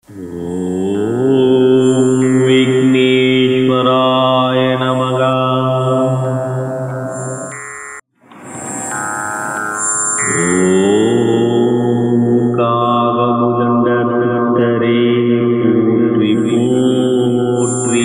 ॐ विघ्नेश्वराय नमः ॐ कावमुदण्डरे போற்றி போற்றி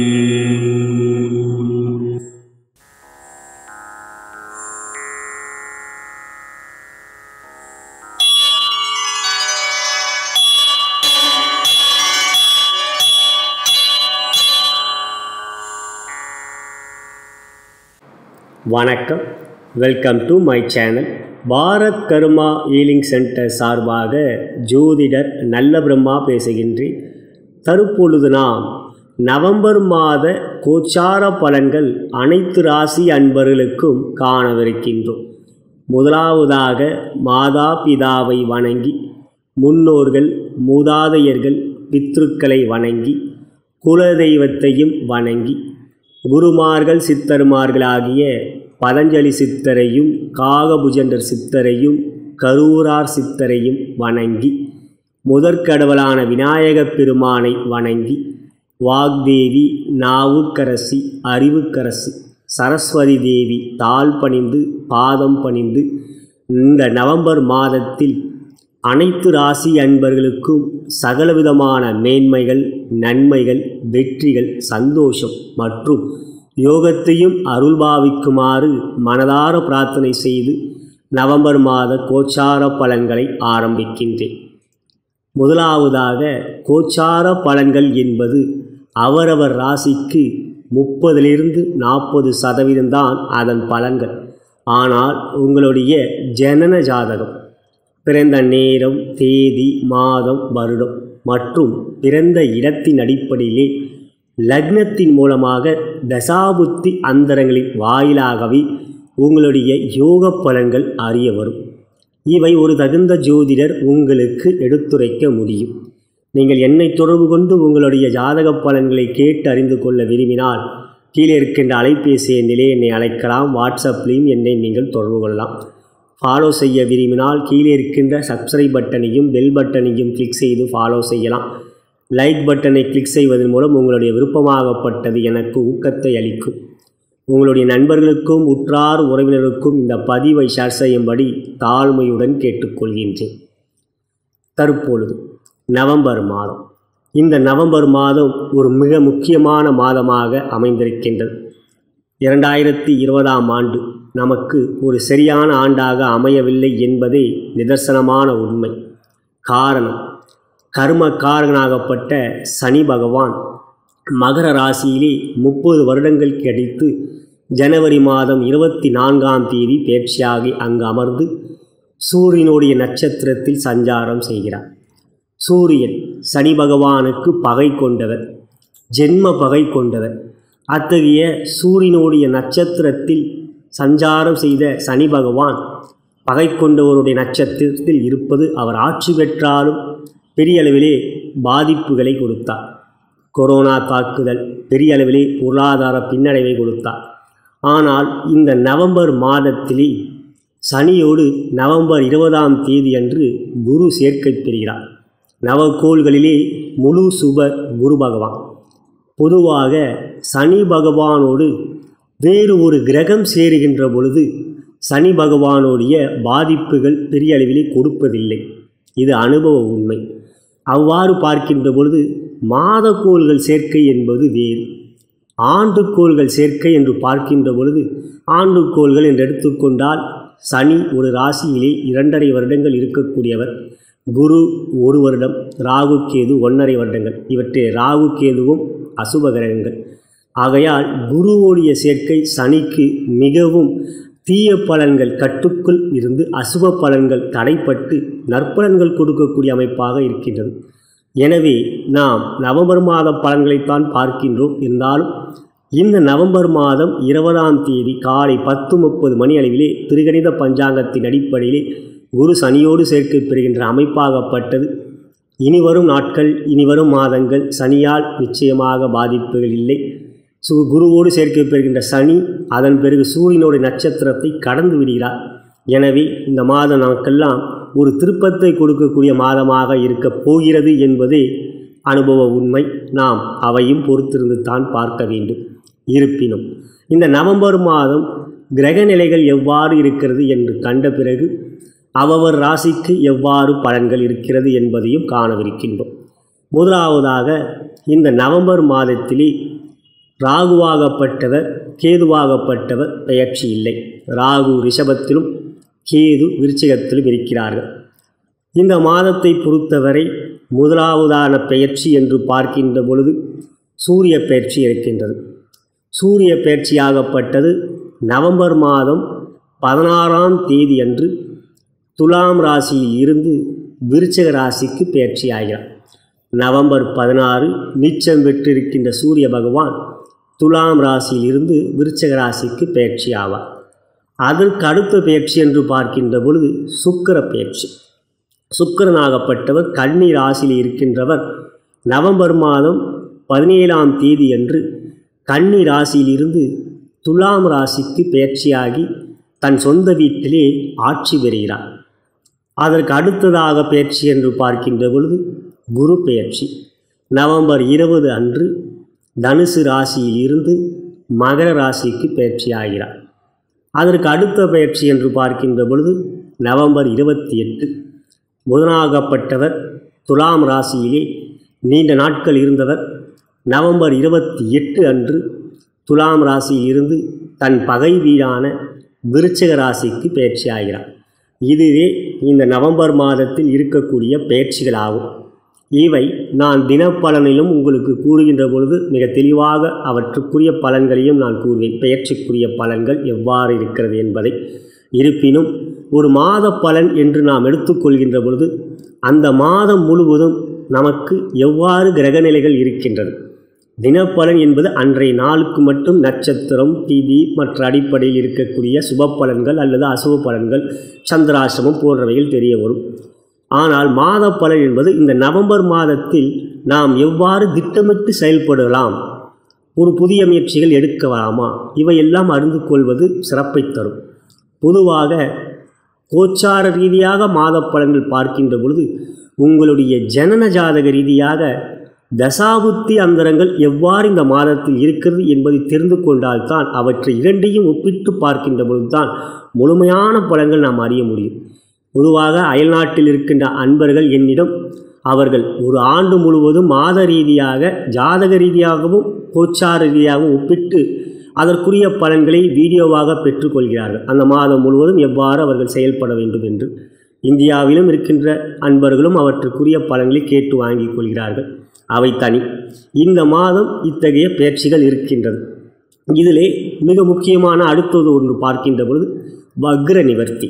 வணக்கம் welcome to my channel Bharat karma healing centre சார்பாக ஜோதிடர் நல்ல பிரம்மா பேசுகின்றேன் தற்பொழுது நாம் நவம்பர் மாத கோச்சார பலன்கள் அனைத்து ராசி அன்பர்களுக்கும் காணவிருக்கின்றோம் முதலாவதாக மாதா பிதாவை வணங்கி முன்னோர்கள் மூதாதையர்கள் பித்ருக்களை வணங்கி குலதெய்வத்தையும் வணங்கி குருமார்கள் சித்தர்மார்களாகிய பதஞ்சலி சித்தரையும் காகபுஜண்டர் சித்தரையும் கரூரார் சித்தரையும் வணங்கி முதற்கடவுளான விநாயகப் பெருமானை வணங்கி வாக்தேவி நாவுக்கரசி அறிவுக்கரசி சரஸ்வதி தேவி தாழ் பணிந்து பாதம் பணிந்து இந்த நவம்பர் மாதத்தில் அனைத்து ராசி அன்பர்களுக்கும் சகலவிதமான மேன்மைகள் நன்மைகள் வெற்றிகள் சந்தோஷம் மற்றும் யோகத்தையும் அருள்பாவிக்குமாறு மனதார பிரார்த்தனை செய்து நவம்பர் மாத கோச்சார பலன்களை ஆரம்பிக்கின்றேன் முதலாவதாக கோச்சார பலன்கள் என்பது அவரவர் ராசிக்கு முப்பதிலிருந்து நாற்பது சதவீதம்தான் அதன் பலன்கள் ஆனால் உங்களுடைய ஜனன ஜாதகம் பிறந்த நேரம் தேதி மாதம் வருடம் மற்றும் பிறந்த இடத்தின் அடிப்படையிலே லக்னத்தின் மூலமாக தசாபுத்தி அந்தரங்களின் வாயிலாகவே உங்களுடைய யோக பலன்கள் அறிய வரும் இவை ஒரு தகுந்த ஜோதிடர் உங்களுக்கு எடுத்துரைக்க முடியும் நீங்கள் என்னை தொடர்பு கொண்டு உங்களுடைய ஜாதக பலன்களை கேட்டு அறிந்து கொள்ள விரும்பினால் கீழே இருக்கின்ற அலைபேசி எண்ணிலே என்னை அழைக்கலாம் வாட்ஸ்அப்லேயும் என்னை நீங்கள் தொடர்பு கொள்ளலாம் ஃபாலோ செய்ய விரும்பினால் கீழே இருக்கின்ற சப்ஸ்கிரைப் பட்டனையும் பெல் பட்டனையும் கிளிக் செய்து ஃபாலோ செய்யலாம் லைக் பட்டனை கிளிக் செய்வதன் மூலம் உங்களுடைய விருப்பமாகப்பட்டது எனக்கு ஊக்கத்தை அளிக்கும் உங்களுடைய நண்பர்களுக்கும் உற்றார் உறவினருக்கும் இந்த பதிவை ஷேர் செய்யும்படி தாழ்மையுடன் கேட்டுக்கொள்கின்றேன் தற்பொழுது நவம்பர் மாதம் இந்த நவம்பர் மாதம் ஒரு மிக முக்கியமான மாதமாக அமைந்திருக்கின்றது இரண்டாயிரத்தி இருபதாம் ஆண்டு நமக்கு ஒரு சரியான ஆண்டாக அமையவில்லை என்பதே நிதர்சனமான உண்மை காரணம் கர்ம காரகனாகப்பட்ட சனி பகவான் மகர ராசியிலே முப்பது வருடங்கள் கிடைத்து ஜனவரி மாதம் இருபத்தி நான்காம் தேதி பேர்ச்சியாகி அங்கு அமர்ந்து சூரியனுடைய நட்சத்திரத்தில் சஞ்சாரம் செய்கிறார் சூரியன் சனி பகவானுக்கு பகை கொண்டவர் ஜென்ம பகை கொண்டவர் அத்தகைய சூரியனுடைய நட்சத்திரத்தில் சஞ்சாரம் செய்த சனி பகவான் பகை கொண்டவருடைய நட்சத்திரத்தில் இருப்பது அவர் ஆட்சி பெற்றாலும் பெரிய அளவிலே பாதிப்புகளை கொடுத்தார் கொரோனா தாக்குதல் பெரிய அளவிலே பொருளாதார பின்னடைவை கொடுத்தார் ஆனால் இந்த நவம்பர் மாதத்திலே சனியோடு நவம்பர் இருபதாம் தேதி அன்று குரு சேர்க்கை பெறுகிறார் நவக்கோள்களிலே முழு சுபர் குரு பகவான் பொதுவாக சனி பகவானோடு வேறு ஒரு கிரகம் சேருகின்ற பொழுது சனி பகவானுடைய பாதிப்புகள் பெரிய அளவிலே கொடுப்பதில்லை இது அனுபவ உண்மை அவ்வாறு பார்க்கின்ற பொழுது மாதக்கோள்கள் சேர்க்கை என்பது வேறு ஆண்டுக்கோள்கள் சேர்க்கை என்று பார்க்கின்ற பொழுது ஆண்டுக்கோள்கள் என்று எடுத்துக்கொண்டால் சனி ஒரு ராசியிலே இரண்டரை வருடங்கள் இருக்கக்கூடியவர் குரு ஒரு வருடம் ராகு கேது ஒன்றரை வருடங்கள் இவற்றை ராகு கேதுவும் அசுப கிரகங்கள் ஆகையால் குருவோடைய சேர்க்கை சனிக்கு மிகவும் தீய பலன்கள் கட்டுக்குள் இருந்து அசுப பலன்கள் தடைப்பட்டு நற்பலன்கள் கொடுக்கக்கூடிய அமைப்பாக இருக்கின்றது எனவே நாம் நவம்பர் மாத பலன்களைத்தான் பார்க்கின்றோம் இருந்தாலும் இந்த நவம்பர் மாதம் இருபதாம் தேதி காலை பத்து முப்பது மணி அளவிலே திருகணித பஞ்சாங்கத்தின் அடிப்படையிலே குரு சனியோடு சேர்க்கை பெறுகின்ற அமைப்பாகப்பட்டது இனி வரும் நாட்கள் இனி வரும் மாதங்கள் சனியால் நிச்சயமாக பாதிப்புகள் இல்லை சு குருவோடு சேர்க்கை பெறுகின்ற சனி அதன் பிறகு சூரியனுடைய நட்சத்திரத்தை கடந்து விடுகிறார் எனவே இந்த மாத நாட்கெல்லாம் ஒரு திருப்பத்தை கொடுக்கக்கூடிய மாதமாக இருக்கப் போகிறது என்பதே அனுபவ உண்மை நாம் அவையும் பொறுத்திருந்து தான் பார்க்க வேண்டும் இருப்பினும் இந்த நவம்பர் மாதம் கிரக நிலைகள் எவ்வாறு இருக்கிறது என்று கண்ட பிறகு அவவர் ராசிக்கு எவ்வாறு பலன்கள் இருக்கிறது என்பதையும் காணவிருக்கின்றோம் முதலாவதாக இந்த நவம்பர் மாதத்திலே ராகுவாகப்பட்டவர் கேதுவாகப்பட்டவர் பெயர்ச்சி இல்லை ராகு ரிஷபத்திலும் கேது விருச்சிகத்திலும் இருக்கிறார்கள் இந்த மாதத்தை பொறுத்தவரை முதலாவதான பெயர்ச்சி என்று பார்க்கின்ற பொழுது சூரிய பெயர்ச்சி இருக்கின்றது சூரிய பெயர்ச்சியாகப்பட்டது நவம்பர் மாதம் பதினாறாம் தேதி அன்று துலாம் ராசியில் இருந்து விருச்சக ராசிக்கு பெயர்ச்சி ஆகிறார் நவம்பர் பதினாறு நீச்சம் பெற்றிருக்கின்ற சூரிய பகவான் துலாம் ராசியில் இருந்து விருச்சக ராசிக்கு பெயர்ச்சி ஆவார் அதற்கு அடுத்த பெயர்ச்சி என்று பார்க்கின்ற பொழுது சுக்கிர பெயர்ச்சி சுக்கிரனாகப்பட்டவர் கன்னி ராசியில் இருக்கின்றவர் நவம்பர் மாதம் பதினேழாம் தேதி அன்று கன்னி ராசியிலிருந்து துலாம் ராசிக்கு பெயர்ச்சியாகி தன் சொந்த வீட்டிலே ஆட்சி பெறுகிறார் அதற்கு அடுத்ததாக பெயர்ச்சி என்று பார்க்கின்ற பொழுது குரு பெயர்ச்சி நவம்பர் இருபது அன்று தனுசு ராசியில் இருந்து மகர ராசிக்கு பெயர்ச்சி ஆகிறார் அதற்கு அடுத்த பயிற்சி என்று பார்க்கின்ற பொழுது நவம்பர் இருபத்தி எட்டு புதனாகப்பட்டவர் துலாம் ராசியிலே நீண்ட நாட்கள் இருந்தவர் நவம்பர் இருபத்தி எட்டு அன்று துலாம் ராசியில் இருந்து தன் பகை வீடான விருச்சக ராசிக்கு பயிற்சி ஆகிறார் இதுவே இந்த நவம்பர் மாதத்தில் இருக்கக்கூடிய பயிற்சிகளாகும் இவை நான் தினப்பலனிலும் உங்களுக்கு கூறுகின்ற பொழுது மிக தெளிவாக அவற்றுக்குரிய பலன்களையும் நான் கூறுவேன் பெயர்ச்சிக்குரிய பலன்கள் எவ்வாறு இருக்கிறது என்பதை இருப்பினும் ஒரு மாத பலன் என்று நாம் எடுத்துக்கொள்கின்ற பொழுது அந்த மாதம் முழுவதும் நமக்கு எவ்வாறு கிரகநிலைகள் இருக்கின்றது தினப்பலன் என்பது அன்றைய நாளுக்கு மட்டும் நட்சத்திரம் திதி மற்ற அடிப்படையில் இருக்கக்கூடிய சுப பலன்கள் அல்லது அசுப பலன்கள் சந்திராசிரமம் போன்றவைகள் தெரிய வரும் ஆனால் மாத பலன் என்பது இந்த நவம்பர் மாதத்தில் நாம் எவ்வாறு திட்டமிட்டு செயல்படலாம் ஒரு புதிய முயற்சிகள் எடுக்கலாமா இவையெல்லாம் அறிந்து கொள்வது சிறப்பை தரும் பொதுவாக கோச்சார ரீதியாக மாத பலன்கள் பார்க்கின்ற பொழுது உங்களுடைய ஜனன ஜாதக ரீதியாக தசாபுத்தி அந்தரங்கள் எவ்வாறு இந்த மாதத்தில் இருக்கிறது என்பதை தெரிந்து கொண்டால்தான் அவற்றை இரண்டையும் ஒப்பிட்டு பார்க்கின்ற பொழுதுதான் முழுமையான பலன்கள் நாம் அறிய முடியும் பொதுவாக அயல்நாட்டில் இருக்கின்ற அன்பர்கள் என்னிடம் அவர்கள் ஒரு ஆண்டு முழுவதும் மாத ரீதியாக ஜாதக ரீதியாகவும் கோச்சார ரீதியாகவும் ஒப்பிட்டு அதற்குரிய பலன்களை வீடியோவாக பெற்றுக்கொள்கிறார்கள் அந்த மாதம் முழுவதும் எவ்வாறு அவர்கள் செயல்பட வேண்டும் என்று இந்தியாவிலும் இருக்கின்ற அன்பர்களும் அவற்றுக்குரிய பலன்களை கேட்டு வாங்கிக் கொள்கிறார்கள் அவை தனி இந்த மாதம் இத்தகைய பயிற்சிகள் இருக்கின்றது இதிலே மிக முக்கியமான அடுத்தது ஒன்று பார்க்கின்ற பொழுது வக்ர நிவர்த்தி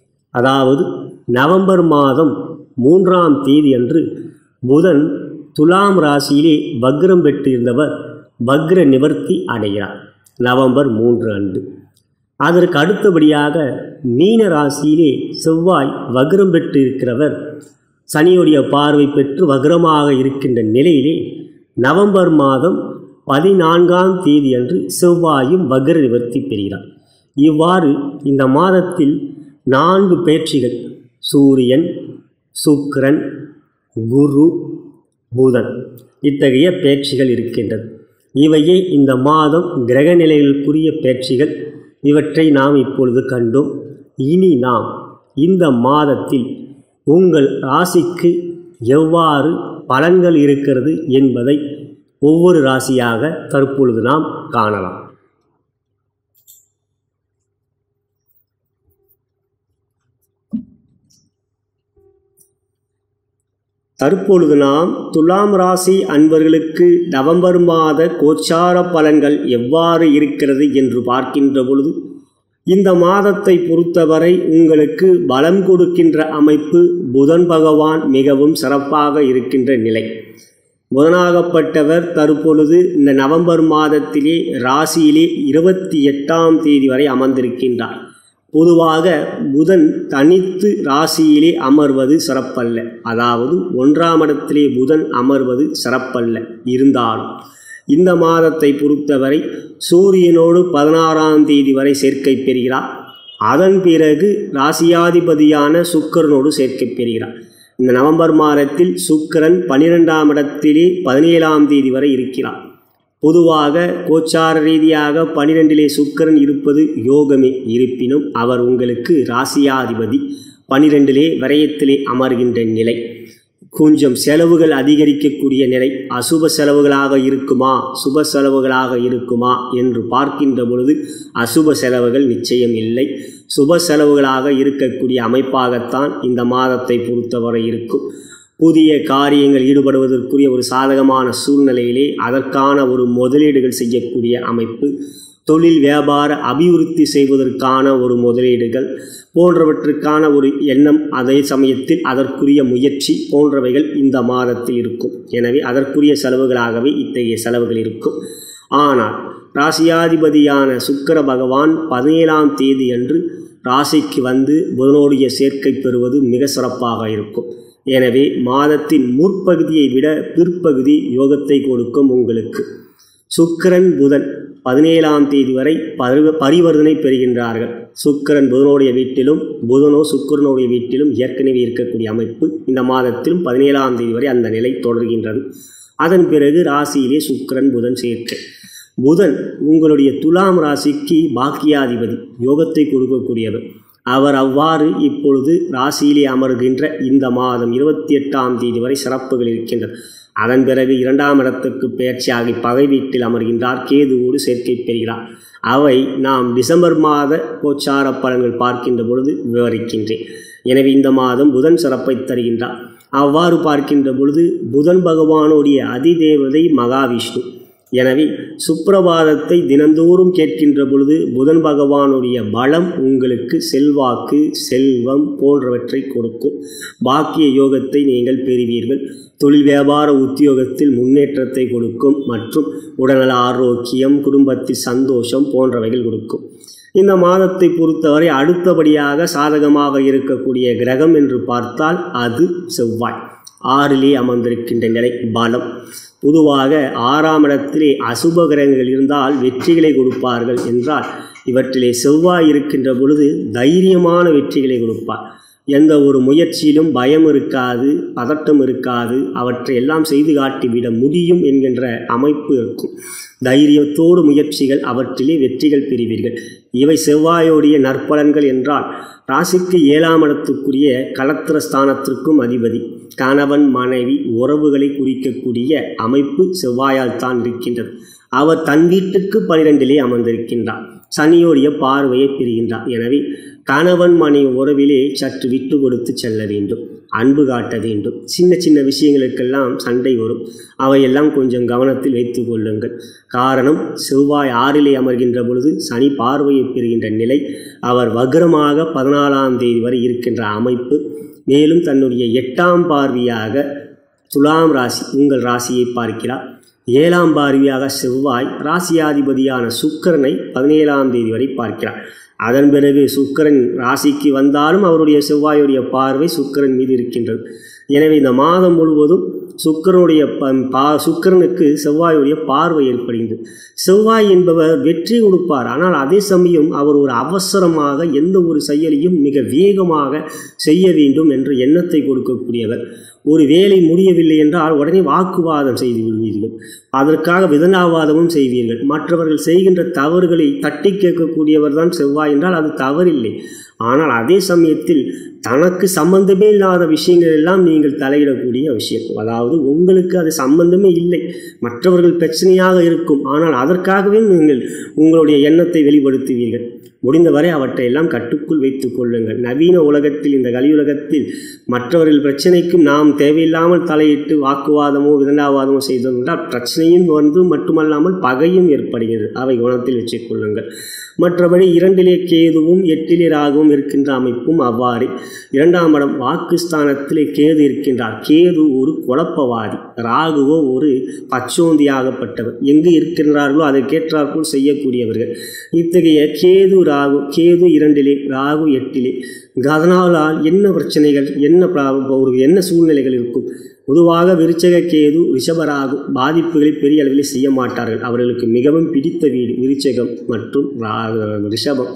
அதாவது நவம்பர் மாதம் மூன்றாம் தேதி அன்று புதன் துலாம் ராசியிலே வக்ரம் பெற்றிருந்தவர் வக்ர நிவர்த்தி அடைகிறார் நவம்பர் மூன்று அன்று அதற்கு அடுத்தபடியாக மீன ராசியிலே செவ்வாய் வக்ரம் பெற்று இருக்கிறவர் சனியுடைய பார்வை பெற்று வக்ரமாக இருக்கின்ற நிலையிலே நவம்பர் மாதம் பதினான்காம் தேதி அன்று செவ்வாயும் வக்ர நிவர்த்தி பெறுகிறார் இவ்வாறு இந்த மாதத்தில் நான்கு பயிற்சிகள் சூரியன் சுக்கிரன் குரு புதன் இத்தகைய பயிற்சிகள் இருக்கின்றது இவையே இந்த மாதம் கிரக நிலைகளுக்குரிய பயிற்சிகள் இவற்றை நாம் இப்பொழுது கண்டோம் இனி நாம் இந்த மாதத்தில் உங்கள் ராசிக்கு எவ்வாறு பலன்கள் இருக்கிறது என்பதை ஒவ்வொரு ராசியாக தற்பொழுது நாம் காணலாம் தற்பொழுது நாம் துலாம் ராசி அன்பர்களுக்கு நவம்பர் மாத கோச்சார பலன்கள் எவ்வாறு இருக்கிறது என்று பார்க்கின்ற பொழுது இந்த மாதத்தை பொறுத்தவரை உங்களுக்கு பலம் கொடுக்கின்ற அமைப்பு புதன் பகவான் மிகவும் சிறப்பாக இருக்கின்ற நிலை புதனாகப்பட்டவர் தற்பொழுது இந்த நவம்பர் மாதத்திலே ராசியிலே இருபத்தி எட்டாம் தேதி வரை அமர்ந்திருக்கின்றார் பொதுவாக புதன் தனித்து ராசியிலே அமர்வது சிறப்பல்ல அதாவது ஒன்றாம் இடத்திலே புதன் அமர்வது சிறப்பல்ல இருந்தாலும் இந்த மாதத்தை பொறுத்தவரை சூரியனோடு பதினாறாம் தேதி வரை சேர்க்கை பெறுகிறார் அதன் பிறகு ராசியாதிபதியான சுக்கரனோடு சேர்க்கப் பெறுகிறார் இந்த நவம்பர் மாதத்தில் சுக்கிரன் பனிரெண்டாம் இடத்திலே பதினேழாம் தேதி வரை இருக்கிறார் பொதுவாக கோச்சார ரீதியாக பனிரெண்டிலே சுக்கிரன் இருப்பது யோகமே இருப்பினும் அவர் உங்களுக்கு ராசியாதிபதி பனிரெண்டிலே விரயத்திலே அமர்கின்ற நிலை கொஞ்சம் செலவுகள் அதிகரிக்கக்கூடிய நிலை அசுப செலவுகளாக இருக்குமா சுப செலவுகளாக இருக்குமா என்று பார்க்கின்ற பொழுது அசுப செலவுகள் நிச்சயம் இல்லை சுப செலவுகளாக இருக்கக்கூடிய அமைப்பாகத்தான் இந்த மாதத்தை பொறுத்தவரை இருக்கும் புதிய காரியங்கள் ஈடுபடுவதற்குரிய ஒரு சாதகமான சூழ்நிலையிலே அதற்கான ஒரு முதலீடுகள் செய்யக்கூடிய அமைப்பு தொழில் வியாபார அபிவிருத்தி செய்வதற்கான ஒரு முதலீடுகள் போன்றவற்றுக்கான ஒரு எண்ணம் அதே சமயத்தில் அதற்குரிய முயற்சி போன்றவைகள் இந்த மாதத்தில் இருக்கும் எனவே அதற்குரிய செலவுகளாகவே இத்தகைய செலவுகள் இருக்கும் ஆனால் ராசியாதிபதியான சுக்கிர பகவான் பதினேழாம் தேதி அன்று ராசிக்கு வந்து புதனுடைய சேர்க்கை பெறுவது மிக சிறப்பாக இருக்கும் எனவே மாதத்தின் முற்பகுதியை விட பிற்பகுதி யோகத்தை கொடுக்கும் உங்களுக்கு சுக்கிரன் புதன் பதினேழாம் தேதி வரை பரிவ பரிவர்த்தனை பெறுகின்றார்கள் சுக்கிரன் புதனுடைய வீட்டிலும் புதனோ சுக்கிரனுடைய வீட்டிலும் ஏற்கனவே இருக்கக்கூடிய அமைப்பு இந்த மாதத்திலும் பதினேழாம் தேதி வரை அந்த நிலை தொடர்கின்றது அதன் பிறகு ராசியிலே சுக்கிரன் புதன் சேர்க்கை புதன் உங்களுடைய துலாம் ராசிக்கு பாக்கியாதிபதி யோகத்தை கொடுக்கக்கூடியவர் அவர் அவ்வாறு இப்பொழுது ராசியிலே அமர்கின்ற இந்த மாதம் இருபத்தி எட்டாம் தேதி வரை சிறப்புகள் இருக்கின்றன அதன் பிறகு இரண்டாம் இடத்துக்கு பயிற்சியாகி பகை வீட்டில் அமர்கின்றார் கேதுவோடு சேர்க்கை பெறுகிறார் அவை நாம் டிசம்பர் மாத கோச்சார பலன்கள் பார்க்கின்ற பொழுது விவரிக்கின்றேன் எனவே இந்த மாதம் புதன் சிறப்பை தருகின்றார் அவ்வாறு பார்க்கின்ற பொழுது புதன் பகவானுடைய அதிதேவதை மகாவிஷ்ணு எனவே சுப்பிரபாதத்தை தினந்தோறும் கேட்கின்ற பொழுது புதன் பகவானுடைய பலம் உங்களுக்கு செல்வாக்கு செல்வம் போன்றவற்றை கொடுக்கும் பாக்கிய யோகத்தை நீங்கள் பெறுவீர்கள் தொழில் வியாபார உத்தியோகத்தில் முன்னேற்றத்தை கொடுக்கும் மற்றும் உடல்நல ஆரோக்கியம் குடும்பத்தில் சந்தோஷம் போன்றவைகள் கொடுக்கும் இந்த மாதத்தை பொறுத்தவரை அடுத்தபடியாக சாதகமாக இருக்கக்கூடிய கிரகம் என்று பார்த்தால் அது செவ்வாய் ஆறிலே அமர்ந்திருக்கின்ற நிலை பலம் பொதுவாக ஆறாம் இடத்திலே அசுப கிரகங்கள் இருந்தால் வெற்றிகளை கொடுப்பார்கள் என்றால் இவற்றிலே செவ்வாய் இருக்கின்ற பொழுது தைரியமான வெற்றிகளை கொடுப்பார் எந்த ஒரு முயற்சியிலும் பயம் இருக்காது பதட்டம் இருக்காது அவற்றை எல்லாம் செய்து காட்டிவிட முடியும் என்கின்ற அமைப்பு இருக்கும் தைரியத்தோடு முயற்சிகள் அவற்றிலே வெற்றிகள் பெறுவீர்கள் இவை செவ்வாயோடைய நற்பலன்கள் என்றால் ராசிக்கு ஏழாம் இடத்துக்குரிய களத்திர ஸ்தானத்திற்கும் அதிபதி கணவன் மனைவி உறவுகளை குறிக்கக்கூடிய அமைப்பு செவ்வாயால் தான் இருக்கின்றது அவர் தன் வீட்டுக்கு பனிரெண்டிலே அமர்ந்திருக்கின்றார் சனியோடைய பார்வையை பெறுகின்றார் எனவே கணவன் மனைவி உறவிலே சற்று விட்டு கொடுத்து செல்ல வேண்டும் அன்பு காட்ட வேண்டும் சின்ன சின்ன விஷயங்களுக்கெல்லாம் சண்டை வரும் அவையெல்லாம் கொஞ்சம் கவனத்தில் வைத்து கொள்ளுங்கள் காரணம் செவ்வாய் ஆறிலே அமர்கின்ற பொழுது சனி பார்வையை பெறுகின்ற நிலை அவர் வக்ரமாக பதினாலாம் தேதி வரை இருக்கின்ற அமைப்பு மேலும் தன்னுடைய எட்டாம் பார்வையாக துலாம் ராசி உங்கள் ராசியை பார்க்கிறார் ஏழாம் பார்வையாக செவ்வாய் ராசியாதிபதியான சுக்கரனை பதினேழாம் தேதி வரை பார்க்கிறார் அதன் பிறகு சுக்கரன் ராசிக்கு வந்தாலும் அவருடைய செவ்வாயுடைய பார்வை சுக்கரன் மீது இருக்கின்றது எனவே இந்த மாதம் முழுவதும் சுக்கரனுடைய பா சுக்கரனுக்கு செவ்வாயுடைய பார்வை ஏற்படுகின்றது செவ்வாய் என்பவர் வெற்றி கொடுப்பார் ஆனால் அதே சமயம் அவர் ஒரு அவசரமாக எந்த ஒரு செயலையும் மிக வேகமாக செய்ய வேண்டும் என்ற எண்ணத்தை கொடுக்கக்கூடியவர் ஒரு வேலை முடியவில்லை என்றால் உடனே வாக்குவாதம் செய்து விடுவீர்கள் அதற்காக விதனாவாதமும் செய்வீர்கள் மற்றவர்கள் செய்கின்ற தவறுகளை தட்டி கேட்கக்கூடியவர் தான் செவ்வாய் என்றால் அது தவறில்லை ஆனால் அதே சமயத்தில் தனக்கு சம்பந்தமே இல்லாத விஷயங்கள் எல்லாம் நீங்கள் தலையிடக்கூடிய விஷயம் அதாவது உங்களுக்கு அது சம்பந்தமே இல்லை மற்றவர்கள் பிரச்சனையாக இருக்கும் ஆனால் அதற்காகவே நீங்கள் உங்களுடைய எண்ணத்தை வெளிப்படுத்துவீர்கள் முடிந்தவரை அவற்றை எல்லாம் கட்டுக்குள் வைத்துக் கொள்ளுங்கள் நவீன உலகத்தில் இந்த கலியுலகத்தில் மற்றவர்கள் பிரச்சனைக்கும் நாம் தேவையில்லாமல் தலையிட்டு வாக்குவாதமோ விதண்டாவாதமோ செய்தோம் என்றால் பிரச்சனையும் வந்து மட்டுமல்லாமல் பகையும் ஏற்படுகிறது அவை குணத்தில் வச்சுக் கொள்ளுங்கள் மற்றபடி இரண்டிலே கேதுவும் எட்டிலே ராகுவும் இருக்கின்ற அமைப்பும் அவ்வாறு இரண்டாம் இடம் வாக்குஸ்தானத்திலே கேது இருக்கின்றார் கேது ஒரு குழப்பவாதி ராகுவோ ஒரு பச்சோந்தியாகப்பட்டவர் எங்கு இருக்கின்றார்களோ அதற்கேற்றாற்போல் செய்யக்கூடியவர்கள் இத்தகைய கேது ராகு கேது இரண்டிலே ராகு எட்டிலே அதனாலால் என்ன பிரச்சனைகள் என்ன பிரா- ஒரு என்ன சூழ்நிலைகள் இருக்கும் பொதுவாக விருச்சக கேது ரிஷபராகு பாதிப்புகளை பெரிய அளவில் செய்ய மாட்டார்கள் அவர்களுக்கு மிகவும் பிடித்த வீடு விருச்சகம் மற்றும் ரா- ரிஷபம்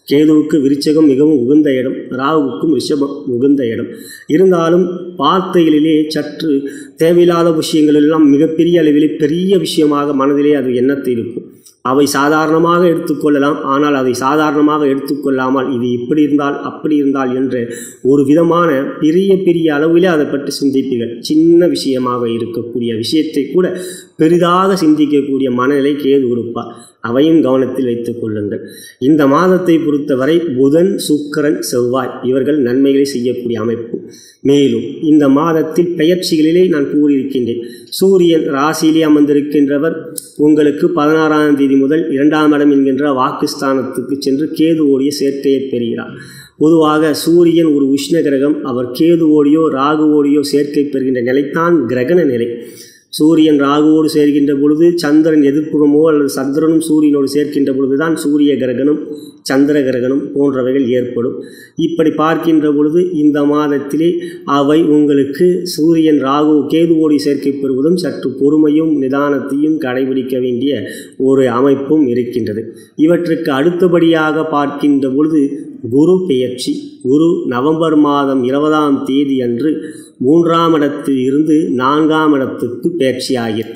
கேதுவுக்கு விருச்சகம் மிகவும் உகந்த இடம் ராகுவுக்கும் ரிஷபம் உகந்த இடம் இருந்தாலும் வார்த்தைகளிலே சற்று தேவையில்லாத விஷயங்கள் எல்லாம் மிகப்பெரிய அளவிலே பெரிய விஷயமாக மனதிலே அது எண்ணத்தை இருக்கும் அவை சாதாரணமாக எடுத்துக்கொள்ளலாம் ஆனால் அதை சாதாரணமாக எடுத்துக்கொள்ளாமல் இது இப்படி இருந்தால் அப்படி இருந்தால் என்ற ஒரு விதமான பெரிய பெரிய அளவிலே அதை பற்றி சிந்திப்பீர்கள் சின்ன விஷயமாக இருக்கக்கூடிய விஷயத்தை கூட பெரிதாக சிந்திக்கக்கூடிய மனநிலை கேது கொடுப்பார் அவையும் கவனத்தில் வைத்துக் கொள்ளுங்கள் இந்த மாதத்தை பொறுத்தவரை புதன் சுக்கிரன் செவ்வாய் இவர்கள் நன்மைகளை செய்யக்கூடிய அமைப்பு மேலும் இந்த மாதத்தில் பெயர்ச்சிகளிலே நான் கூறியிருக்கின்றேன் சூரியன் ராசியிலே அமர்ந்திருக்கின்றவர் உங்களுக்கு பதினாறாம் தேதி முதல் இரண்டாம் இடம் என்கின்ற வாக்குஸ்தானத்துக்கு சென்று கேதுவோடைய சேர்க்கையை பெறுகிறார் பொதுவாக சூரியன் ஒரு உஷ்ண கிரகம் அவர் கேதுவோடையோ ராகுவோடையோ சேர்க்கை பெறுகின்ற நிலைத்தான் கிரகண நிலை சூரியன் ராகுவோடு சேர்கின்ற பொழுது சந்திரன் எதிர்ப்புறமோ அல்லது சந்திரனும் சூரியனோடு சேர்க்கின்ற பொழுதுதான் சூரிய கிரகணம் சந்திர கிரகணம் போன்றவைகள் ஏற்படும் இப்படி பார்க்கின்ற பொழுது இந்த மாதத்திலே அவை உங்களுக்கு சூரியன் ராகு கேதுவோடு சேர்க்கை பெறுவதும் சற்று பொறுமையும் நிதானத்தையும் கடைபிடிக்க வேண்டிய ஒரு அமைப்பும் இருக்கின்றது இவற்றுக்கு அடுத்தபடியாக பார்க்கின்ற பொழுது குரு பெயர்ச்சி குரு நவம்பர் மாதம் இருபதாம் தேதி அன்று மூன்றாம் இடத்தில் இருந்து நான்காம் இடத்துக்கு பெயர்ச்சியாகிறது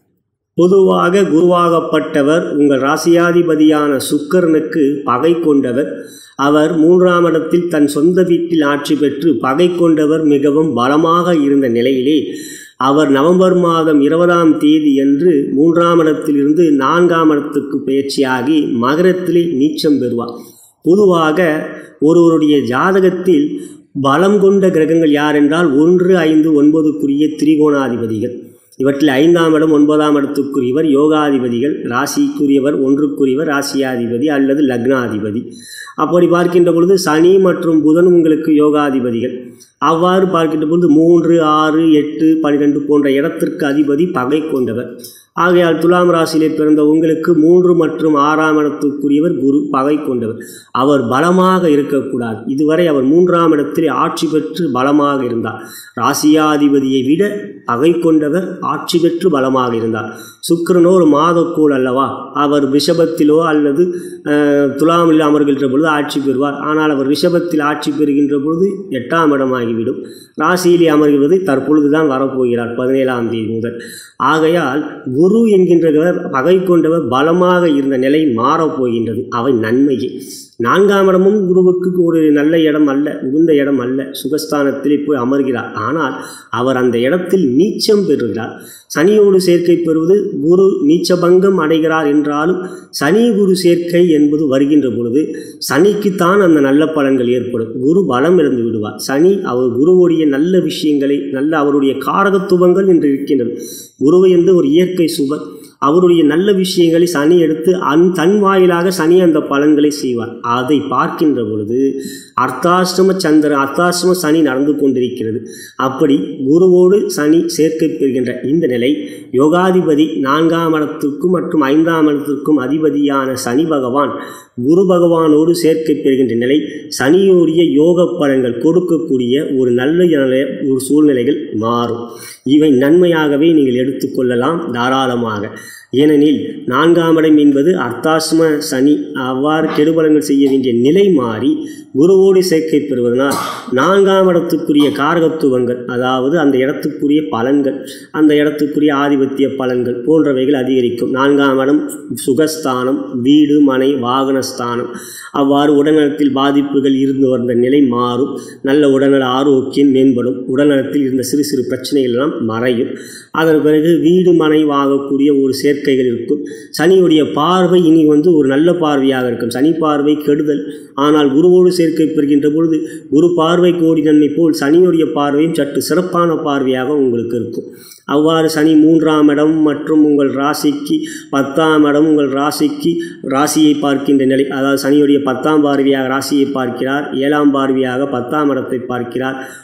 பொதுவாக குருவாகப்பட்டவர் உங்கள் ராசியாதிபதியான சுக்கரனுக்கு பகை கொண்டவர் அவர் மூன்றாம் இடத்தில் தன் சொந்த வீட்டில் ஆட்சி பெற்று பகை கொண்டவர் மிகவும் பலமாக இருந்த நிலையிலே அவர் நவம்பர் மாதம் இருபதாம் தேதி அன்று மூன்றாம் இடத்திலிருந்து நான்காம் இடத்துக்கு பயிற்சியாகி மகரத்திலே நீச்சம் பெறுவார் பொதுவாக ஒருவருடைய ஜாதகத்தில் பலம் கொண்ட கிரகங்கள் யார் என்றால் ஒன்று ஐந்து ஒன்பதுக்குரிய திரிகோணாதிபதிகள் இவற்றில் ஐந்தாம் இடம் ஒன்பதாம் இடத்துக்குரியவர் யோகாதிபதிகள் ராசிக்குரியவர் ஒன்றுக்குரியவர் ராசியாதிபதி அல்லது லக்னாதிபதி அப்படி பார்க்கின்ற பொழுது சனி மற்றும் புதன் உங்களுக்கு யோகாதிபதிகள் அவ்வாறு பார்க்கின்ற பொழுது மூன்று ஆறு எட்டு பன்னிரெண்டு போன்ற இடத்திற்கு அதிபதி பகை கொண்டவர் ஆகையால் துலாம் ராசியிலே பிறந்த உங்களுக்கு மூன்று மற்றும் ஆறாம் இடத்துக்குரியவர் குரு பகை கொண்டவர் அவர் பலமாக இருக்கக்கூடாது இதுவரை அவர் மூன்றாம் இடத்தில் ஆட்சி பெற்று பலமாக இருந்தார் ராசியாதிபதியை விட பகை கொண்டவர் ஆட்சி பெற்று பலமாக இருந்தார் சுக்கிரனோ ஒரு மாதக்கோள் அல்லவா அவர் ரிஷபத்திலோ அல்லது அஹ், துலாமில் அமர்கின்ற பொழுது ஆட்சி பெறுவார் ஆனால் அவர் ரிஷபத்தில் ஆட்சி பெறுகின்ற பொழுது எட்டாம் இடமாகிவிடும் ராசியிலே அமர்கிறது தற்பொழுது தான் வரப்போகிறார் பதினேழாம் தேதி முதல் ஆகையால் குரு என்கின்றவர் பகை கொண்டவர் பலமாக இருந்த நிலை மாறப்போகின்றது அவை நன்மையே நான்காம் இடமும் குருவுக்கு ஒரு நல்ல இடம் அல்ல உகுந்த இடம் அல்ல சுகஸ்தானத்திலே போய் அமர்கிறார் ஆனால் அவர் அந்த இடத்தில் நீச்சம் பெறுகிறார் சனியோடு சேர்க்கை பெறுவது குரு நீச்சபங்கம் அடைகிறார் என்றாலும் சனி குரு சேர்க்கை என்பது வருகின்ற பொழுது சனிக்குத்தான் அந்த நல்ல பலன்கள் ஏற்படும் குரு பலம் இழந்து விடுவார் சனி அவர் குருவுடைய நல்ல விஷயங்களை நல்ல அவருடைய காரகத்துவங்கள் என்று இருக்கின்றது குருவை என்று ஒரு இயற்கை சுபர் அவருடைய நல்ல விஷயங்களை சனி எடுத்து அந் தன் வாயிலாக சனி அந்த பலன்களை செய்வார் அதை பார்க்கின்ற பொழுது அர்த்தாஷ்டம சந்திரன் அர்த்தாஷ்டம சனி நடந்து கொண்டிருக்கிறது அப்படி குருவோடு சனி சேர்க்கை பெறுகின்ற இந்த நிலை யோகாதிபதி நான்காம் இடத்திற்கும் மற்றும் ஐந்தாம் இடத்திற்கும் அதிபதியான சனி பகவான் குரு பகவானோடு சேர்க்கை பெறுகின்ற நிலை சனியோடைய யோக பலன்கள் கொடுக்கக்கூடிய ஒரு நல்ல நிலை- ஒரு சூழ்நிலைகள் மாறும் இவை நன்மையாகவே நீங்கள் எடுத்துக்கொள்ளலாம் தாராளமாக ஏனெனில் நான்காம் இடம் என்பது அர்த்தாசிம சனி அவ்வாறு கெடுபலங்கள் செய்ய வேண்டிய நிலை மாறி குருவோடு சேர்க்கை பெறுவதனால் நான்காம் இடத்துக்குரிய காரகத்துவங்கள் அதாவது அந்த இடத்துக்குரிய பலன்கள் அந்த இடத்துக்குரிய ஆதிபத்திய பலன்கள் போன்றவைகள் அதிகரிக்கும் நான்காம் இடம் சுகஸ்தானம் வீடு மனை வாகனஸ்தானம் அவ்வாறு உடல்நலத்தில் பாதிப்புகள் இருந்து வந்த நிலை மாறும் நல்ல உடல்நல ஆரோக்கியம் மேம்படும் உடல்நலத்தில் இருந்த சிறு சிறு பிரச்சனைகள் எல்லாம் மறையும் அதன் பிறகு வீடு மனை வாங்கக்கூடிய ஒரு சேர்க்கைகள் இருக்கும் சனியுடைய பார்வை இனி வந்து ஒரு நல்ல பார்வையாக இருக்கும் சனி பார்வை கெடுதல் ஆனால் குருவோடு சேர்க்கை பெறுகின்ற பொழுது குரு பார்வை கோடி நன்மை போல் சனியுடைய பார்வையும் சற்று சிறப்பான பார்வையாக உங்களுக்கு இருக்கும் அவ்வாறு சனி மூன்றாம் இடம் மற்றும் உங்கள் ராசிக்கு பத்தாம் இடம் உங்கள் ராசிக்கு ராசியை பார்க்கின்ற நிலை அதாவது சனியுடைய பத்தாம் பார்வையாக ராசியை பார்க்கிறார் ஏழாம் பார்வையாக பத்தாம் இடத்தை பார்க்கிறார்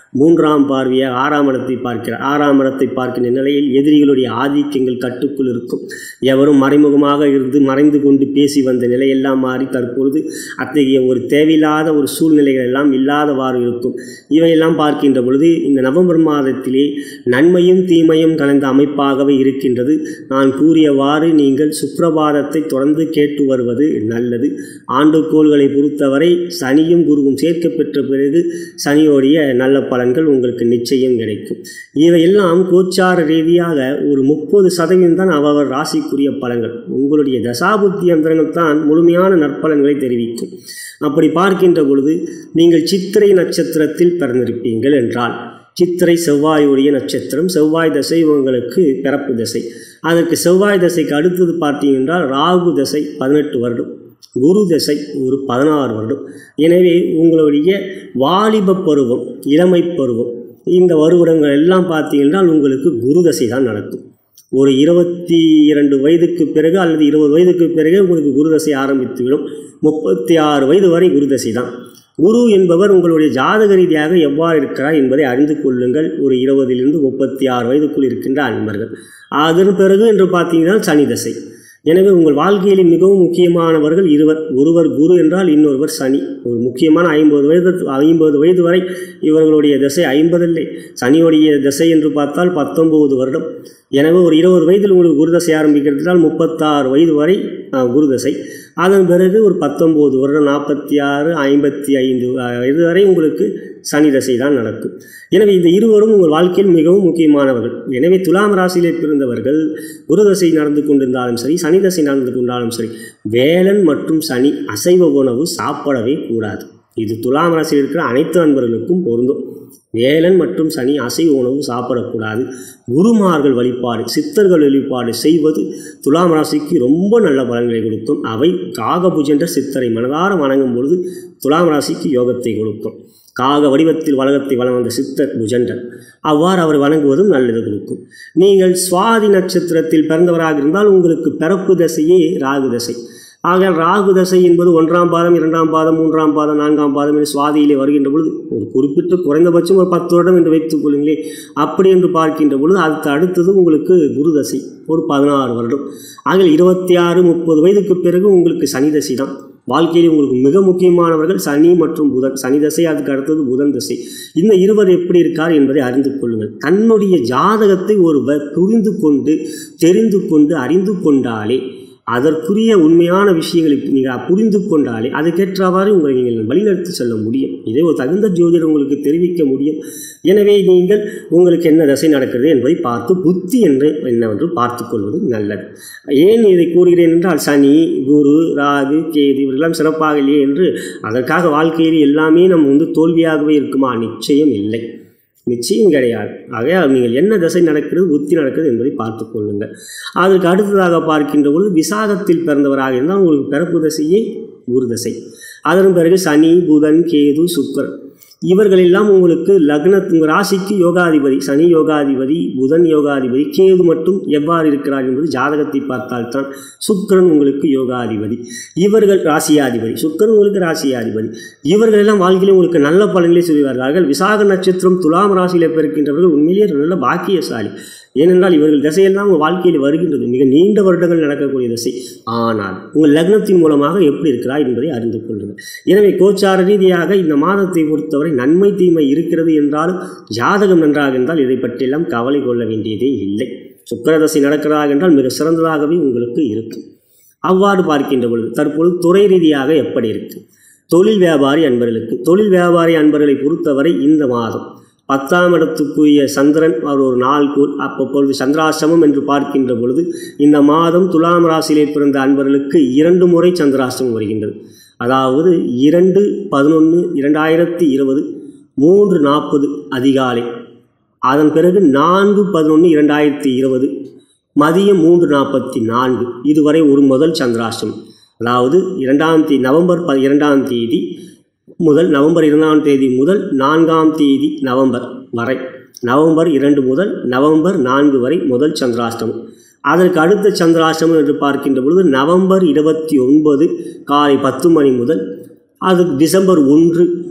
மூன்றாம் பார்வையாக ஆறாம் இடத்தை பார்க்கிறார் ஆறாம் இடத்தை பார்க்கின்ற நிலையில் எதிரிகளுடைய ஆதிக்கங்கள் கட்டுக்குள் இருக்கும் எவரும் மறைமுகமாக இருந்து மறைந்து கொண்டு பேசி வந்த நிலையெல்லாம் மாறி தற்பொழுது அத்தகைய ஒரு தேவையில்லாத ஒரு சூழ்நிலைகள் எல்லாம் இல்லாதவாறு இருக்கும் இவையெல்லாம் பார்க்கின்ற பொழுது இந்த நவம்பர் மாதத்திலே நன்மையும் தீமையும் கலந்த அமைப்பாகவே இருக்கின்றது நான் கூறியவாறு நீங்கள் சுப்பிரபாதத்தை தொடர்ந்து கேட்டு வருவது நல்லது ஆண்டுகோள்களை பொறுத்தவரை சனியும் குருவும் சேர்க்க பெற்ற பிறகு சனியோடைய நல்ல பலன்கள் உங்களுக்கு நிச்சயம் கிடைக்கும் இவையெல்லாம் கோச்சார ரீதியாக ஒரு முப்பது சதவீதம் தான் அவவர் ராசிக்குரிய பலன்கள் உங்களுடைய தசாபுத்தி அந்தரங்கள் தான் முழுமையான நற்பலன்களை தெரிவிக்கும் அப்படி பார்க்கின்ற பொழுது நீங்கள் சித்திரை நட்சத்திரத்தில் பிறந்திருப்பீங்கள் என்றால் சித்திரை செவ்வாயுடைய நட்சத்திரம் செவ்வாய் தசை உங்களுக்கு பிறப்பு தசை அதற்கு செவ்வாய் தசைக்கு அடுத்தது பார்த்தீங்கன்றால் ராகு தசை பதினெட்டு வருடம் குரு தசை ஒரு பதினாறு வருடம் எனவே உங்களுடைய வாலிப பருவம் இளமை பருவம் இந்த வருடங்கள் எல்லாம் பார்த்தீங்கன்னா உங்களுக்கு குரு தசை தான் நடக்கும் ஒரு இருபத்தி இரண்டு வயதுக்கு பிறகு அல்லது இருபது வயதுக்கு பிறகு உங்களுக்கு குரு தசை ஆரம்பித்துவிடும் முப்பத்தி ஆறு வயது வரை குரு தசை தான் குரு என்பவர் உங்களுடைய ஜாதக ரீதியாக எவ்வாறு இருக்கிறார் என்பதை அறிந்து கொள்ளுங்கள் ஒரு இருபதிலிருந்து முப்பத்தி ஆறு வயதுக்குள் இருக்கின்ற அன்பர்கள் அதன் பிறகு என்று பார்த்தீங்கன்னா சனி தசை எனவே உங்கள் வாழ்க்கையில் மிகவும் முக்கியமானவர்கள் இருவர் ஒருவர் குரு என்றால் இன்னொருவர் சனி ஒரு முக்கியமான ஐம்பது வயது ஐம்பது வயது வரை இவர்களுடைய திசை ஐம்பதில்லை சனியுடைய திசை என்று பார்த்தால் பத்தொன்பது வருடம் எனவே ஒரு இருபது வயதில் உங்களுக்கு குரு தசை ஆரம்பிக்கிறதுனால் முப்பத்தாறு வயது வரை அஹ், குரு தசை அதன் பிறகு ஒரு பத்தொம்போது வருடம் நாற்பத்தி ஆறு ஐம்பத்தி ஐந்து வயது வரை உங்களுக்கு சனி தசை தான் நடக்கும் எனவே இந்த இருவரும் உங்கள் வாழ்க்கையில் மிகவும் முக்கியமானவர்கள் எனவே துலாம் ராசியிலே பிறந்தவர்கள் குரு தசை நடந்து கொண்டிருந்தாலும் சரி சனி தசை நடந்து கொண்டாலும் சரி வேலன் மற்றும் சனி அசைவ உணவு சாப்பிடவே கூடாது இது துலாம் ராசியில் இருக்கிற அனைத்து அன்பர்களுக்கும் பொருந்தும் வேலன் மற்றும் சனி அசைவ உணவு சாப்பிடக்கூடாது குருமார்கள் வழிபாடு சித்தர்கள் வழிபாடு செய்வது துலாம் ராசிக்கு ரொம்ப நல்ல பலன்களை கொடுக்கும் அவை காகபுஜென்ற சித்தரை மனதார வணங்கும் பொழுது துலாம் ராசிக்கு யோகத்தை கொடுக்கும் காக வடிவத்தில் வளகத்தை வளம் வந்த சித்தர் புஜண்டர் அவ்வாறு அவர் வணங்குவதும் நல்லது கொடுக்கும் நீங்கள் சுவாதி நட்சத்திரத்தில் பிறந்தவராக இருந்தால் உங்களுக்கு பிறப்பு தசையே ராகு தசை ஆகையால் ராகு தசை என்பது ஒன்றாம் பாதம் இரண்டாம் பாதம் மூன்றாம் பாதம் நான்காம் பாதம் என்று சுவாதியிலே வருகின்ற பொழுது ஒரு குறிப்பிட்ட குறைந்தபட்சம் ஒரு பத்து வருடம் என்று வைத்துக் கொள்ளுங்களே அப்படி என்று பார்க்கின்ற பொழுது அதுக்கு அடுத்தது உங்களுக்கு குரு தசை ஒரு பதினாறு வருடம் ஆகிய இருபத்தி ஆறு முப்பது வயதுக்கு பிறகு உங்களுக்கு சனி தசை தான் வாழ்க்கையில் உங்களுக்கு மிக முக்கியமானவர்கள் சனி மற்றும் புதன் சனி தசை அதுக்கு அடுத்தது புதன் தசை இந்த இருவர் எப்படி இருக்கார் என்பதை அறிந்து கொள்ளுங்கள் தன்னுடைய ஜாதகத்தை ஒருவர் புரிந்து கொண்டு தெரிந்து கொண்டு அறிந்து கொண்டாலே அதற்குரிய உண்மையான விஷயங்களை நீங்கள் புரிந்து கொண்டாலே அதுக்கேற்றவாறு உங்களை நீங்கள் வழிநடத்தி செல்ல முடியும் இதை ஒரு தகுந்த ஜோதிடர் உங்களுக்கு தெரிவிக்க முடியும் எனவே நீங்கள் உங்களுக்கு என்ன தசை நடக்கிறது என்பதை பார்த்து புத்தி என்று என்னவென்று பார்த்துக் கொள்வது நல்லது ஏன் இதை கூறுகிறேன் என்றால் சனி குரு ராகு கேது இவரெல்லாம் சிறப்பாக இல்லையே என்று அதற்காக வாழ்க்கையில் எல்லாமே நம்ம வந்து தோல்வியாகவே இருக்குமா நிச்சயம் இல்லை நிச்சயம் கிடையாது ஆகையால் நீங்கள் என்ன திசை நடக்கிறது புத்தி நடக்கிறது என்பதை பார்த்து கொள்ளுங்கள் அதற்கு அடுத்ததாக பார்க்கின்ற பொழுது விசாகத்தில் பிறந்தவராக இருந்தால் உங்களுக்கு பிறப்பு தசையே குரு தசை அதன் பிறகு சனி புதன் கேது சுக்கரன் இவர்களெல்லாம் உங்களுக்கு லக்ன உங்கள் ராசிக்கு யோகாதிபதி சனி யோகாதிபதி புதன் யோகாதிபதி கேது மட்டும் எவ்வாறு இருக்கிறார் என்பது ஜாதகத்தை பார்த்தால்தான் சுக்கிரன் உங்களுக்கு யோகாதிபதி இவர்கள் ராசியாதிபதி சுக்கிரன் உங்களுக்கு ராசியாதிபதி இவர்கள் எல்லாம் வாழ்க்கையில் உங்களுக்கு நல்ல பலன்களை சொல்லுவார்கள் விசாக நட்சத்திரம் துலாம் ராசியில் பிறக்கின்றவர்கள் உண்மையிலேயே நல்ல பாக்கியசாலி ஏனென்றால் இவர்கள் திசையெல்லாம் உங்கள் வாழ்க்கையில் வருகின்றது மிக நீண்ட வருடங்கள் நடக்கக்கூடிய திசை ஆனால் உங்கள் லக்னத்தின் மூலமாக எப்படி இருக்கிறார் என்பதை அறிந்து கொள்ளுங்கள் எனவே கோச்சார ரீதியாக இந்த மாதத்தை பொறுத்தவரை நன்மை தீமை இருக்கிறது என்றாலும் ஜாதகம் நன்றாக இருந்தால் இதை பற்றியெல்லாம் கவலை கொள்ள வேண்டியதே இல்லை சுக்கரதசை நடக்கிறதாக என்றால் மிக சிறந்ததாகவே உங்களுக்கு இருக்கும் அவ்வாறு பார்க்கின்ற பொழுது தற்பொழுது துறை ரீதியாக எப்படி இருக்கு தொழில் வியாபாரி அன்பர்களுக்கு தொழில் வியாபாரி அன்பர்களை பொறுத்தவரை இந்த மாதம் பத்தாம் இடத்துக்குரிய சந்திரன் அவர் ஒரு நாள் கூர் அப்பொழுது சந்திராசிரமம் என்று பார்க்கின்ற பொழுது இந்த மாதம் துலாம் ராசியிலே பிறந்த அன்பர்களுக்கு இரண்டு முறை சந்திராசிரமம் வருகின்றது அதாவது இரண்டு பதினொன்று இரண்டாயிரத்தி இருபது மூன்று நாற்பது அதிகாலை அதன் பிறகு நான்கு பதினொன்று இரண்டாயிரத்தி இருபது மதியம் மூன்று நாற்பத்தி நான்கு இதுவரை ஒரு முதல் சந்திராஷ்டமம் அதாவது இரண்டாம் தேதி நவம்பர் ப இரண்டாம் தேதி முதல் நவம்பர் இரண்டாம் தேதி முதல் நான்காம் தேதி நவம்பர் வரை நவம்பர் இரண்டு முதல் நவம்பர் நான்கு வரை முதல் சந்திராஷ்டமம் அதற்கு அடுத்த சந்திராஷ்டமம் என்று பார்க்கின்ற பொழுது நவம்பர் இருபத்தி ஒன்பது காலை பத்து மணி முதல் அது டிசம்பர் ஒன்று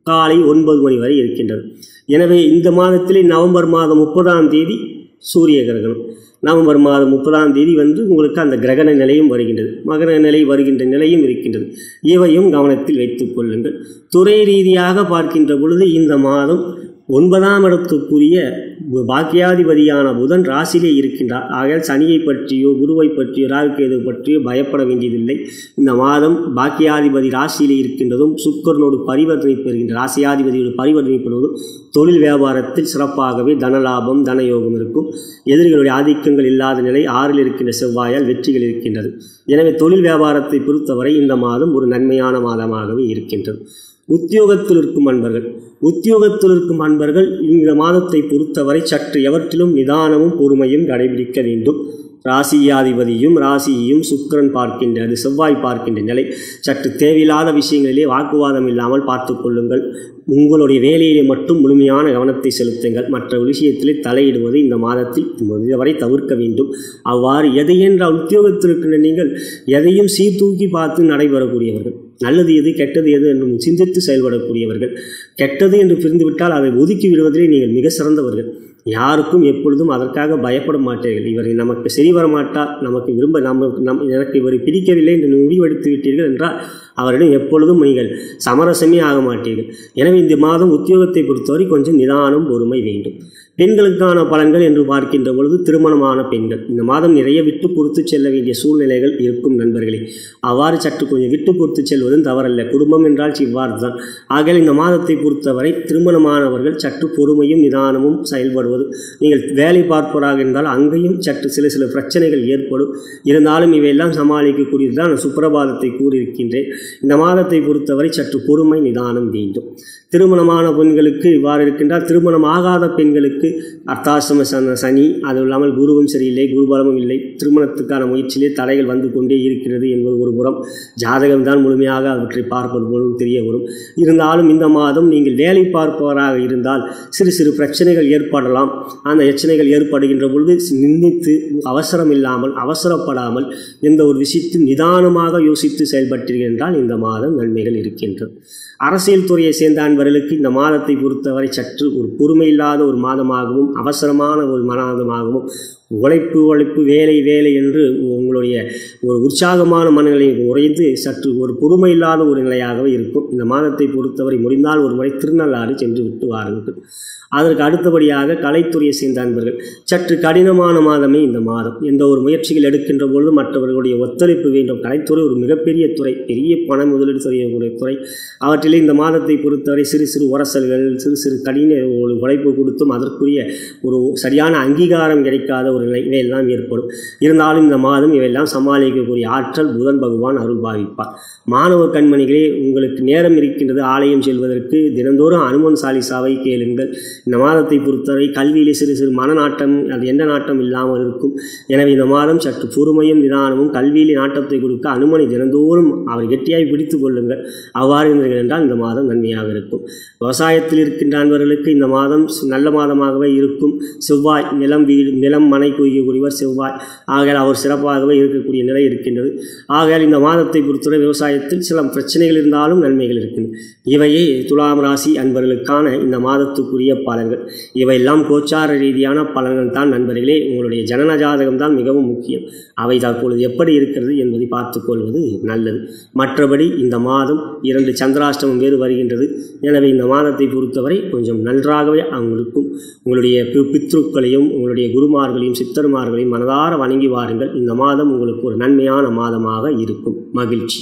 காலை ஒன்பது மணி வரை இருக்கின்றது எனவே இந்த மாதத்திலே நவம்பர் மாதம் முப்பதாம் தேதி சூரிய கிரகணம் நவம்பர் மாதம் முப்பதாம் தேதி வந்து உங்களுக்கு அந்த கிரகண நிலையும் வருகின்றது மகர நிலை வருகின்ற நிலையும் இருக்கின்றது இவையும் கவனத்தில் வைத்துக் கொள்ளுங்கள் துறை ரீதியாக பார்க்கின்ற பொழுது இந்த மாதம் ஒன்பதாம் இடத்துக்குரிய பாக்கியாதிபதியான புதன் ராசியிலே இருக்கின்றார் ஆகையால் சனியை பற்றியோ குருவை பற்றியோ ராகுகேது பற்றியோ பயப்பட வேண்டியதில்லை இந்த மாதம் பாக்கியாதிபதி ராசியிலே இருக்கின்றதும் சுக்கரனோடு பரிவர்த்தனை பெறுகின்ற ராசியாதிபதியோடு பரிவர்த்தனை பெறுவதும் தொழில் வியாபாரத்தில் சிறப்பாகவே தனலாபம் தனயோகம் இருக்கும் எதிரிகளுடைய ஆதிக்கங்கள் இல்லாத நிலை ஆறில் இருக்கின்ற செவ்வாயால் வெற்றிகள் இருக்கின்றது எனவே தொழில் வியாபாரத்தை பொறுத்தவரை இந்த மாதம் ஒரு நன்மையான மாதமாகவே இருக்கின்றது உத்தியோகத்தில் இருக்கும் அன்பர்கள் உத்தியோகத்தில் இருக்கும் அன்பர்கள் இந்த மாதத்தை பொறுத்தவரை சற்று எவற்றிலும் நிதானமும் பொறுமையும் கடைபிடிக்க வேண்டும் ராசியாதிபதியும் ராசியையும் சுக்கிரன் பார்க்கின்றது செவ்வாய் பார்க்கின்ற நிலை சற்று தேவையில்லாத விஷயங்களிலே வாக்குவாதம் இல்லாமல் பார்த்து கொள்ளுங்கள் உங்களுடைய வேலையிலே மட்டும் முழுமையான கவனத்தை செலுத்துங்கள் மற்ற விஷயத்திலே தலையிடுவது இந்த மாதத்தில் முடிந்தவரை தவிர்க்க வேண்டும் அவ்வாறு எதையென்ற உத்தியோகத்தில் இருக்கின்ற நீங்கள் எதையும் சீர்தூக்கி பார்த்து நடைபெறக்கூடியவர்கள் நல்லது எது கெட்டது எது என்று சிந்தித்து செயல்படக்கூடியவர்கள் கெட்டது என்று பிரிந்துவிட்டால் அதை ஒதுக்கி விடுவதிலே நீங்கள் மிக சிறந்தவர்கள் யாருக்கும் எப்பொழுதும் அதற்காக பயப்பட மாட்டீர்கள் இவர் நமக்கு சரி வர மாட்டார் நமக்கு விரும்ப நமக்கு நம் எனக்கு இவரை பிடிக்கவில்லை என்று முடிவெடுத்து விட்டீர்கள் என்றால் அவரிடம் எப்பொழுதும் நீங்கள் சமரசமே ஆக மாட்டீர்கள் எனவே இந்த மாதம் உத்தியோகத்தை பொறுத்தவரை கொஞ்சம் நிதானம் பொறுமை வேண்டும் பெண்களுக்கான பலன்கள் என்று பார்க்கின்ற பொழுது திருமணமான பெண்கள் இந்த மாதம் நிறைய விட்டு கொடுத்து செல்ல வேண்டிய சூழ்நிலைகள் இருக்கும் நண்பர்களே அவ்வாறு சற்று கொஞ்சம் விட்டு கொடுத்து செல்வதும் தவறல்ல குடும்பம் என்றால் இவ்வாறு தான் ஆகையால் இந்த மாதத்தை பொறுத்தவரை திருமணமானவர்கள் சற்று பொறுமையும் நிதானமும் செயல்படுவது நீங்கள் வேலை பார்ப்பவராக இருந்தால் அங்கேயும் சற்று சில சில பிரச்சனைகள் ஏற்படும் இருந்தாலும் இவையெல்லாம் சமாளிக்கக்கூடியது தான் சுப்பிரபாதத்தை கூறியிருக்கின்றேன் இந்த மாதத்தை பொறுத்தவரை சற்று பொறுமை நிதானம் வேண்டும் திருமணமான பெண்களுக்கு இவ்வாறு இருக்கின்றால் திருமணம் ஆகாத பெண்களுக்கு அர்த்தாசிரம சன சனி அதுவும் இல்லாமல் குருவும் சரியில்லை குருபலமும் இல்லை திருமணத்துக்கான முயற்சியிலே தடைகள் வந்து கொண்டே இருக்கிறது என்பது ஒரு புறம் ஜாதகம்தான் முழுமையாக அவற்றை பார்ப்பது போலும் தெரிய வரும் இருந்தாலும் இந்த மாதம் நீங்கள் வேலை பார்ப்பவராக இருந்தால் சிறு சிறு பிரச்சனைகள் ஏற்படலாம் அந்த பிரச்சனைகள் ஏற்படுகின்ற பொழுது நிந்தித்து அவசரம் இல்லாமல் அவசரப்படாமல் எந்த ஒரு விஷயத்தையும் நிதானமாக யோசித்து செயல்பட்டீர்கள் என்றால் இந்த மாதம் நன்மைகள் இருக்கின்றது அரசியல் துறையை சேர்ந்த அன்பர்களுக்கு இந்த மாதத்தை பொறுத்தவரை சற்று ஒரு பொறுமை இல்லாத ஒரு மாதமாகவும் அவசரமான ஒரு மாதமாகவும் உழைப்பு உழைப்பு வேலை வேலை என்று உங்களுடைய ஒரு உற்சாகமான மனநிலை உறைந்து சற்று ஒரு பொறுமை இல்லாத ஒரு நிலையாகவே இருக்கும் இந்த மாதத்தை பொறுத்தவரை முடிந்தால் ஒரு முறை திருநள்ளாறு சென்று விட்டு வாருங்கள் அதற்கு அடுத்தபடியாக கலைத்துறையை சேர்ந்த அன்பர்கள் சற்று கடினமான மாதமே இந்த மாதம் எந்த ஒரு முயற்சிகள் எடுக்கின்ற பொழுது மற்றவர்களுடைய ஒத்துழைப்பு வேண்டும் கலைத்துறை ஒரு மிகப்பெரிய துறை பெரிய பண முதலீடு செய்யக்கூடிய துறை அவற்றிலே இந்த மாதத்தை பொறுத்தவரை சிறு சிறு உரசல்கள் சிறு சிறு கடின ஒரு உழைப்பு கொடுத்தும் அதற்குரிய ஒரு சரியான அங்கீகாரம் கிடைக்காத ஒரு நிலை இவையெல்லாம் ஏற்படும் இருந்தாலும் இந்த மாதம் இவையெல்லாம் சமாளிக்கக்கூடிய ஆற்றல் புதன் பகவான் அருள் பாவிப்பார் மாணவ கண்மணிகளே உங்களுக்கு நேரம் இருக்கின்றது ஆலயம் செல்வதற்கு தினந்தோறும் அனுமன் சாலிசாவை கேளுங்கள் இந்த மாதத்தை பொறுத்தவரை கல்வியிலே சிறு சிறு மனநாட்டம் அது எந்த நாட்டம் இல்லாமல் இருக்கும் எனவே இந்த மாதம் சற்று பொறுமையும் நிதானமும் கல்வியிலே நாட்டத்தை கொடுக்க அனுமனை தினந்தோறும் அவர் கெட்டியாய் பிடித்து கொள்ளுங்கள் அவ்வாறு இருந்தீர்கள் என்றால் இந்த மாதம் நன்மையாக இருக்கும் விவசாயத்தில் இருக்கின்ற அன்பர்களுக்கு இந்த மாதம் நல்ல மாதமாகவே இருக்கும் செவ்வாய் நிலம் வீடு நிலம் மனை குவிக்கக்கூடியவர் செவ்வாய் ஆகையால் அவர் சிறப்பாகவே இருக்கக்கூடிய நிலை இருக்கின்றது ஆகையால் இந்த மாதத்தை பொறுத்தவரை விவசாயத்தில் சில பிரச்சனைகள் இருந்தாலும் நன்மைகள் இருக்கின்றன இவையே துலாம் ராசி அன்பர்களுக்கான இந்த மாதத்துக்குரிய பலன்கள் இவையெல்லாம் கோச்சார ரீதியான பலன்கள் தான் நண்பர்களே உங்களுடைய ஜனன ஜாதகம் தான் மிகவும் முக்கியம் அவை தற்பொழுது எப்படி இருக்கிறது என்பதை பார்த்துக்கொள்வது நல்லது மற்றபடி இந்த மாதம் இரண்டு சந்திராஷ்டமம் வேறு வருகின்றது எனவே இந்த மாதத்தை பொறுத்தவரை கொஞ்சம் நன்றாகவே அவங்களுக்கும் உங்களுடைய பி- பித்ருக்களையும் உங்களுடைய குருமார்களையும் சித்தர்மார்களையும் மனதார வணங்கி வாருங்கள் இந்த மாதம் உங்களுக்கு ஒரு நன்மையான மாதமாக இருக்கும் மகிழ்ச்சி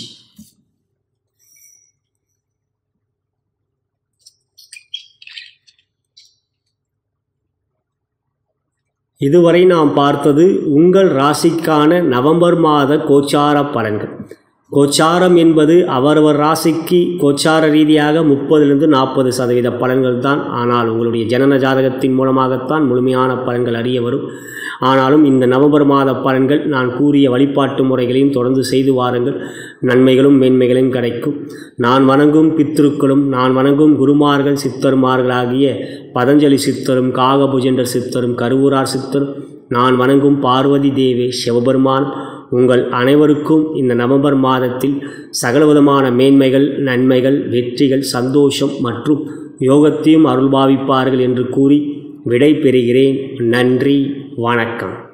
இதுவரை நாம் பார்த்தது உங்கள் ராசிக்கான நவம்பர் மாத கோச்சார பலன்கள் கோச்சாரம் என்பது அவரவர் ராசிக்கு கோச்சார ரீதியாக முப்பதிலிருந்து நாற்பது சதவீத பலன்கள் தான் ஆனால் உங்களுடைய ஜனன ஜாதகத்தின் மூலமாகத்தான் முழுமையான பலன்கள் அறிய வரும் ஆனாலும் இந்த நவம்பர் மாத பலன்கள் நான் கூறிய வழிபாட்டு முறைகளையும் தொடர்ந்து செய்து வாருங்கள் நன்மைகளும் மேன்மைகளும் கிடைக்கும் நான் வணங்கும் பித்ருக்களும் நான் வணங்கும் குருமார்கள் சித்தர்மார்களாகிய பதஞ்சலி சித்தரும் காகபுஜெண்டர் சித்தரும் கருவூரார் சித்தரும் நான் வணங்கும் பார்வதி தேவி சிவபெருமான் உங்கள் அனைவருக்கும் இந்த நவம்பர் மாதத்தில் சகலவிதமான மேன்மைகள் நன்மைகள் வெற்றிகள் சந்தோஷம் மற்றும் யோகத்தையும் அருள்பாவிப்பார்கள் என்று கூறி விடை பெறுகிறேன் நன்றி வணக்கம்